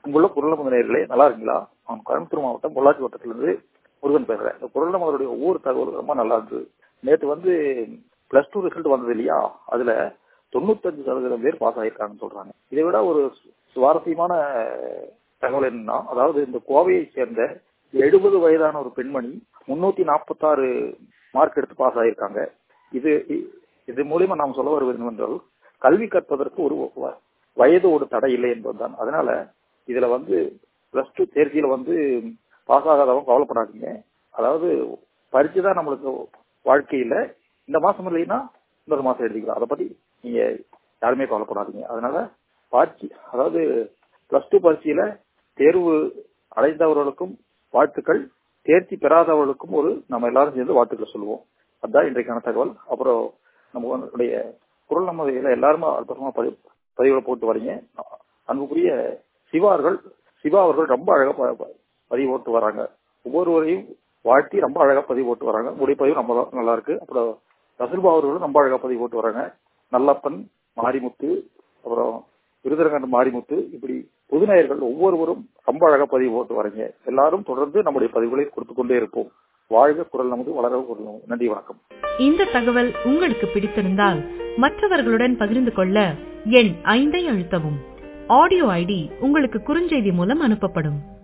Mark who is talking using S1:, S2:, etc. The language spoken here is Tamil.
S1: அங்குள்ள குரல் முதலியர்களே நல்லா இருக்கீங்களா நான் கோயம்புத்தூர் மாவட்டம் பொள்ளாச்சி வட்டத்திலிருந்து முருகன் பேசுறேன் இந்த குரல் முதலுடைய ஒவ்வொரு தகவலும் ரொம்ப நல்லா இருக்கு நேற்று வந்து பிளஸ் டூ ரிசல்ட் வந்தது இல்லையா அதுல தொண்ணூத்தஞ்சு சதவீதம் பேர் பாஸ் ஆயிருக்காங்கன்னு சொல்றாங்க இதை விட ஒரு சுவாரஸ்யமான தகவல் என்னன்னா அதாவது இந்த கோவையை சேர்ந்த எழுபது வயதான ஒரு பெண்மணி முன்னூத்தி நாற்பத்தாறு மார்க் எடுத்து பாஸ் ஆயிருக்காங்க இது இது மூலியமா நாம் சொல்ல வருவது என்னவென்றால் கல்வி கற்பதற்கு ஒரு வயது ஒரு தடை இல்லை என்பதுதான் அதனால இதுல வந்து பிளஸ் டூ தேர்ச்சியில வந்து பாஸ் ஆகாதவங்க கவலைப்படாதீங்க அதாவது பரிச்சு தான் நம்மளுக்கு வாழ்க்கையில இந்த மாசம் இல்லைன்னா இன்னொரு மாசம் எழுதிக்கலாம் அதை பத்தி நீங்க யாருமே கவலைப்படாதீங்க அதனால பாட்சி அதாவது பிளஸ் டூ பரீட்சையில தேர்வு அடைந்தவர்களுக்கும் வாழ்த்துக்கள் தேர்ச்சி பெறாதவர்களுக்கும் ஒரு நம்ம எல்லாரும் சேர்ந்து வாழ்த்துக்கள் சொல்லுவோம் அதுதான் இன்றைக்கான தகவல் அப்புறம் நம்மளுடைய குரல் நம்ம எல்லாருமே அற்புதமா பதிவு பதிவுகளை போட்டு வரீங்க அன்புக்குரிய சிவா அவர்கள் சிவா அவர்கள் ரொம்ப அழகா பதிவு போட்டு வராங்க ஒவ்வொருவரையும் வாழ்த்தி ரொம்ப அழகா பதிவு போட்டு வராங்க உடைய பதிவு ரொம்ப நல்லா இருக்கு அப்புறம் ரசுல்பா அவர்களும் ரொம்ப அழகா பதிவு போட்டு வராங்க நல்லப்பன் மாரிமுத்து அப்புறம் விருதரங்கன் மாரிமுத்து இப்படி புதுநேயர்கள் ஒவ்வொருவரும் ரொம்ப அழகா பதிவு போட்டு வரீங்க எல்லாரும் தொடர்ந்து நம்முடைய பதிவுகளை கொடுத்து கொண்டே இருப்போம் வாழ்க குரல் நமது வளர குரல் நமது நன்றி வணக்கம்
S2: இந்த தகவல் உங்களுக்கு பிடித்திருந்தால் மற்றவர்களுடன் பகிர்ந்து கொள்ள எண் ஐந்தை அழுத்தவும் ஆடியோ ஐடி உங்களுக்கு குறுஞ்செய்தி மூலம் அனுப்பப்படும்